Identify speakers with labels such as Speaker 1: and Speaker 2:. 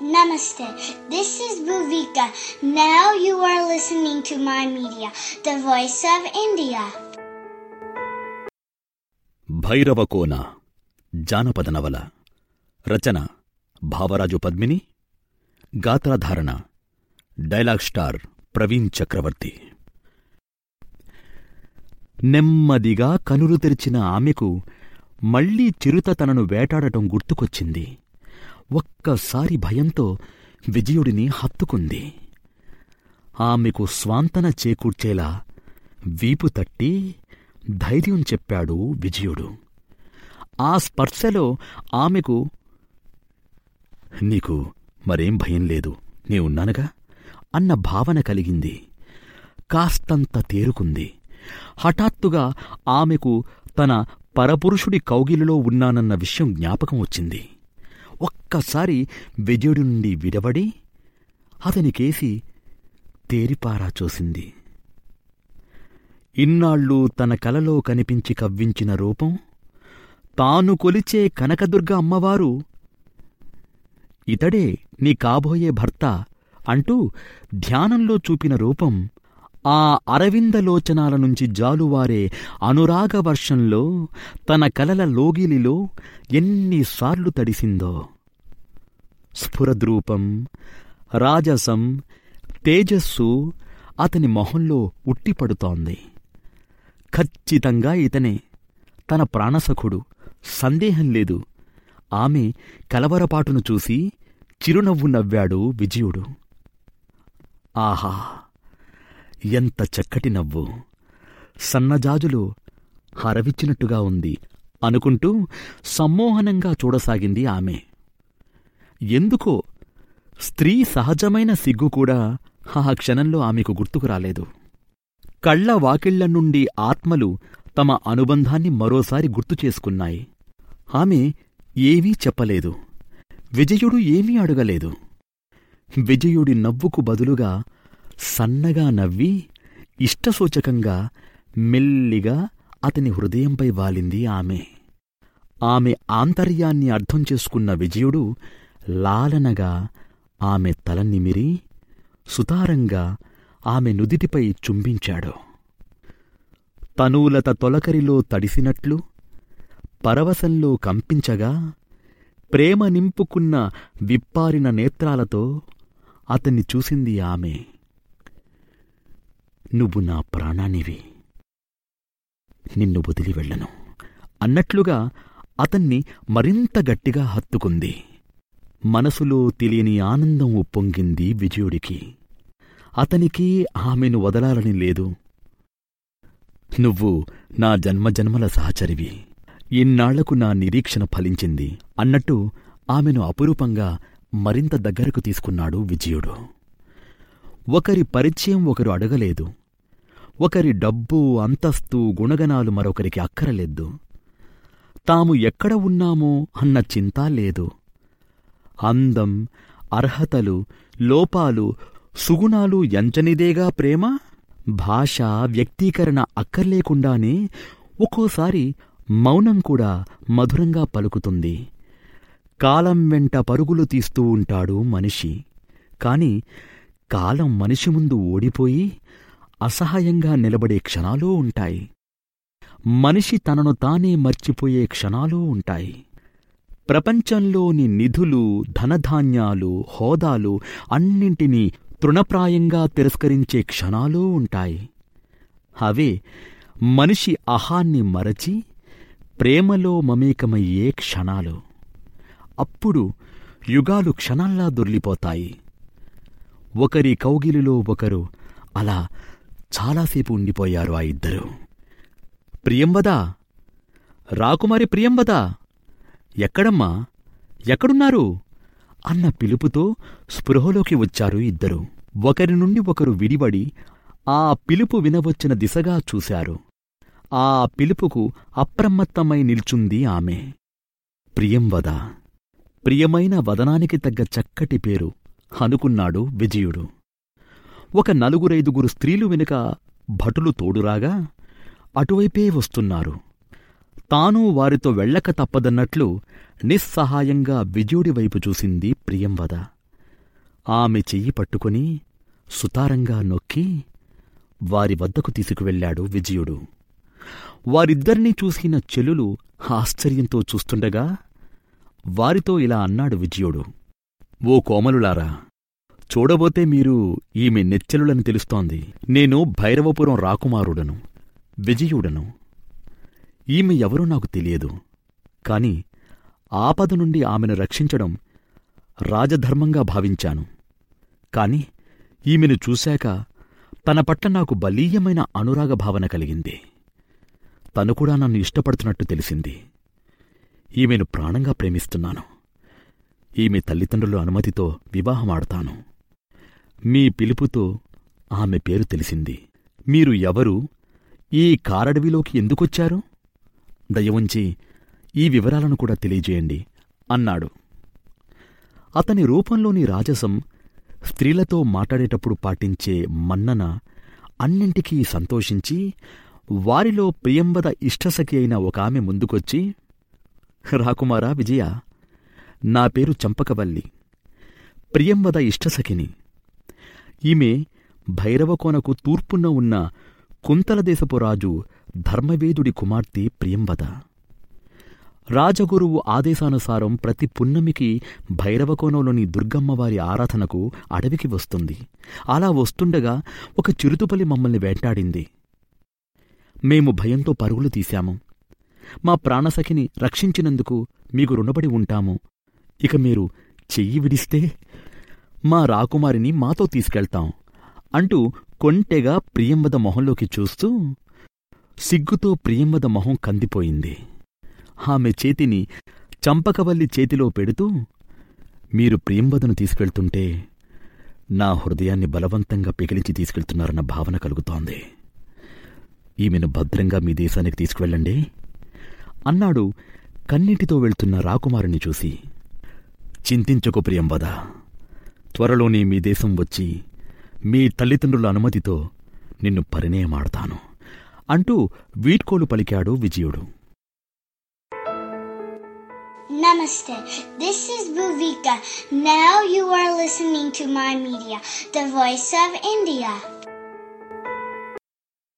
Speaker 1: Namaste. This is Bhuvika. Now you are listening to my media, the voice of India.
Speaker 2: Bhairavakona జానపద నవల రచన భావరాజు పద్మిని గాత్రధారణ dialogue star Praveen Chakravarthy నెమ్మదిగా కనులు తెరిచిన ఆమెకు మళ్లీ చిరుత తనను వేటాడటం గుర్తుకొచ్చింది ఒక్కసారి భయంతో విజయుడిని హత్తుకుంది ఆమెకు స్వాంతన చేకూర్చేలా వీపు తట్టి ధైర్యం చెప్పాడు విజయుడు ఆ స్పర్శలో ఆమెకు నీకు మరేం భయం లేదు నేనున్నానుగా అన్న భావన కలిగింది కాస్తంత తేరుకుంది హఠాత్తుగా ఆమెకు తన పరపురుషుడి కౌగిలిలో ఉన్నానన్న విషయం జ్ఞాపకం వచ్చింది ఒక్కసారి విజయుడి నుండి విడవడి అతనికేసి తేరిపారా చూసింది ఇన్నాళ్ళు తన కలలో కనిపించి కవ్వించిన రూపం తాను కొలిచే కనకదుర్గ అమ్మవారు ఇతడే నీ కాబోయే భర్త అంటూ ధ్యానంలో చూపిన రూపం ఆ అరవిందలోచనాల నుంచి జాలువారే అనురాగ వర్షంలో తన కలల లోగిలిలో ఎన్నిసార్లు తడిసిందో స్ఫురద్రూపం రాజసం తేజస్సు అతని మొహంలో ఉట్టిపడుతోంది ఖచ్చితంగా ఇతనే తన ప్రాణసఖుడు సందేహం లేదు ఆమె కలవరపాటును చూసి చిరునవ్వు నవ్వాడు విజయుడు ఆహా ఎంత చక్కటి నవ్వు సన్నజాజులు హరవిచ్చినట్టుగా ఉంది అనుకుంటూ సమ్మోహనంగా చూడసాగింది ఆమె ఎందుకో స్త్రీ సహజమైన సిగ్గు కూడా ఆ క్షణంలో ఆమెకు గుర్తుకు రాలేదు కళ్ల వాకిళ్ల నుండి ఆత్మలు తమ అనుబంధాన్ని మరోసారి గుర్తు చేసుకున్నాయి ఆమె ఏవీ చెప్పలేదు విజయుడు ఏమీ అడగలేదు విజయుడి నవ్వుకు బదులుగా సన్నగా నవ్వి ఇష్టసూచకంగా మెల్లిగా అతని హృదయంపై వాలింది ఆమె ఆమె ఆంతర్యాన్ని అర్థం చేసుకున్న విజయుడు లాలనగా ఆమె తల నిమిరి సుతారంగా ఆమె నుదిటిపై చుంబించాడు తనూలత తొలకరిలో తడిసినట్లు పరవశంలో కంపించగా ప్రేమ నింపుకున్న విప్పారిన నేత్రాలతో అతన్ని చూసింది ఆమె నువ్వు నా ప్రాణానివి నిన్ను వదిలి వెళ్ళను అన్నట్లుగా అతన్ని మరింత గట్టిగా హత్తుకుంది మనసులో తెలియని ఆనందం ఉప్పొంగింది విజయుడికి అతనికి ఆమెను వదలాలని లేదు నువ్వు నా జన్మజన్మల సహచరివి ఇన్నాళ్లకు నా నిరీక్షణ ఫలించింది అన్నట్టు ఆమెను అపురూపంగా మరింత దగ్గరకు తీసుకున్నాడు విజయుడు ఒకరి పరిచయం ఒకరు అడగలేదు ఒకరి డబ్బు అంతస్తు గుణగణాలు మరొకరికి అక్కరలేదు తాము ఎక్కడ ఉన్నామో అన్న చింత లేదు అందం అర్హతలు లోపాలు సుగుణాలు ఎంచనిదేగా ప్రేమ భాష వ్యక్తీకరణ అక్కర్లేకుండానే ఒక్కోసారి మౌనం కూడా మధురంగా పలుకుతుంది కాలం వెంట పరుగులు తీస్తూ ఉంటాడు మనిషి కాని కాలం మనిషి ముందు ఓడిపోయి అసహాయంగా నిలబడే క్షణాలూ ఉంటాయి మనిషి తనను తానే మర్చిపోయే క్షణాలూ ఉంటాయి ప్రపంచంలోని నిధులు ధనధాన్యాలు హోదాలు అన్నింటినీ తృణప్రాయంగా తిరస్కరించే క్షణాలూ ఉంటాయి అవే మనిషి అహాన్ని మరచి ప్రేమలో మమేకమయ్యే క్షణాలు అప్పుడు యుగాలు క్షణాల్లా దొర్లిపోతాయి ఒకరి కౌగిలిలో ఒకరు అలా చాలాసేపు ఉండిపోయారు ఆ ఇద్దరు ప్రియంవదా రాకుమారి ప్రియంవదా ఎక్కడమ్మా ఎక్కడున్నారు అన్న పిలుపుతో స్పృహలోకి వచ్చారు ఇద్దరు ఒకరి నుండి ఒకరు విడివడి ఆ పిలుపు వినవచ్చిన దిశగా చూశారు ఆ పిలుపుకు అప్రమత్తమై నిల్చుంది ఆమె ప్రియంవద ప్రియమైన వదనానికి తగ్గ చక్కటి పేరు అనుకున్నాడు విజయుడు ఒక నలుగురైదుగురు స్త్రీలు వెనుక భటులు తోడురాగా అటువైపే వస్తున్నారు తాను వారితో వెళ్ళక తప్పదన్నట్లు నిస్సహాయంగా విజయుడి వైపు చూసింది ప్రియంవద ఆమె చెయ్యి పట్టుకుని సుతారంగా నొక్కి వారి వద్దకు తీసుకువెళ్ళాడు విజయుడు వారిద్దరినీ చూసిన చెల్లులు ఆశ్చర్యంతో చూస్తుండగా వారితో ఇలా అన్నాడు విజయుడు ఓ కోమలులారా చూడబోతే మీరు ఈమె నెచ్చెలులని తెలుస్తోంది నేను భైరవపురం రాకుమారుడను విజయుడను ఈమె ఎవరో నాకు తెలియదు కాని ఆపద నుండి ఆమెను రక్షించడం రాజధర్మంగా భావించాను కాని ఈమెను చూశాక తన పట్ల నాకు బలీయమైన అనురాగ భావన కలిగింది తను కూడా నన్ను ఇష్టపడుతున్నట్టు తెలిసింది ఈమెను ప్రాణంగా ప్రేమిస్తున్నాను ఈమె తల్లిదండ్రుల అనుమతితో వివాహమాడతాను మీ పిలుపుతో ఆమె పేరు తెలిసింది మీరు ఎవరు ఈ కారడవిలోకి ఎందుకొచ్చారు దయవుంచి ఈ వివరాలను కూడా తెలియజేయండి అన్నాడు అతని రూపంలోని రాజసం స్త్రీలతో మాట్లాడేటప్పుడు పాటించే మన్నన అన్నింటికీ సంతోషించి వారిలో ప్రియంవద ఇష్టసఖి అయిన ఒక ఆమె ముందుకొచ్చి రాకుమారా విజయ నా పేరు చంపకవల్లి ప్రియంవద ఇష్టసఖిని ఈమె భైరవకోనకు తూర్పున ఉన్న కుంతలదేశపు రాజు ధర్మవేదుడి కుమార్తె ప్రియంవద రాజగురువు ఆదేశానుసారం ప్రతి పున్నమికి భైరవకోనంలోని దుర్గమ్మవారి ఆరాధనకు అడవికి వస్తుంది అలా వస్తుండగా ఒక చిరుతుపలి మమ్మల్ని వేటాడింది మేము భయంతో పరుగులు తీశాము మా ప్రాణసఖిని రక్షించినందుకు మీకు రుణపడి ఉంటాము ఇక మీరు చెయ్యి విడిస్తే మా రాకుమారిని మాతో తీసుకెళ్తాం అంటూ కొంటెగా ప్రియంవద మొహంలోకి చూస్తూ సిగ్గుతో ప్రియంవద మొహం కందిపోయింది ఆమె చేతిని చంపకవల్లి చేతిలో పెడుతూ మీరు ప్రియంవదను తీసుకెళ్తుంటే నా హృదయాన్ని బలవంతంగా పిగిలించి తీసుకెళ్తున్నారన్న భావన కలుగుతోంది ఈమెను భద్రంగా మీ దేశానికి తీసుకువెళ్ళండి అన్నాడు కన్నీటితో వెళ్తున్న రాకుమారుని చూసి చింతించకు ప్రియంవద త్వరలోనే మీ దేశం వచ్చి మీ తల్లిదండ్రుల అనుమతితో నిన్ను పరిణయమాడతాను అంటూ వీడ్కోలు పలికాడు విజయుడు
Speaker 1: Namaste. This is Bhuvika. Now you are listening to my media, the voice of India.